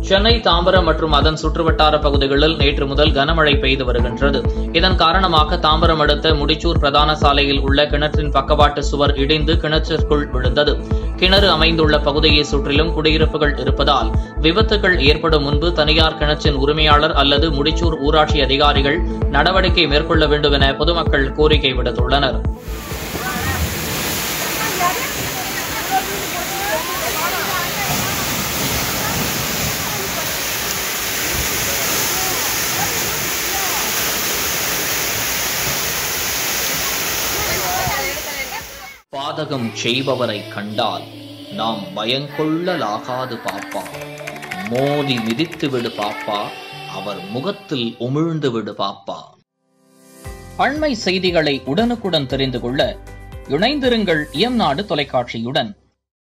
சென்னை தாம்பரம் மற்றும் அதன் சுற்றுவட்டார பகுதிகளில் நேற்று முதல் கனமழை பெய்து வருகின்றது இதன் காரணமாக தாம்பரம் அடுத்த முடிச்சூர் பிரதான சாலையில் உள்ள கிணற்றின் பக்கவாட்டு சுவர் இடிந்து கிணற்றிற்குள் விழுந்தது கிணறு அமைந்துள்ள பகுதியை சுற்றிலும் குடியிருப்புகள் இருப்பதால் விபத்துகள் ஏற்படும் முன்பு தனியார் கிணற்றின் உரிமையாளர் அல்லது முடிச்சூர் ஊராட்சி அதிகாரிகள் நடவடிக்கை மேற்கொள்ள வேண்டும் என பொதுமக்கள் கோரிக்கை விடுத்துள்ளனர் பாதகம் செய்பவரை கண்டால் நாம் பயங்கொள்ளலாகாது பாப்பா மோதி மிதித்து விடு பாப்பா அவர் முகத்தில் உமிழ்ந்து விடு பாப்பா அண்மை செய்திகளை உடனுக்குடன் தெரிந்து கொள்ள இணைந்திருங்கள் இயம்நாடு தொலைக்காட்சியுடன்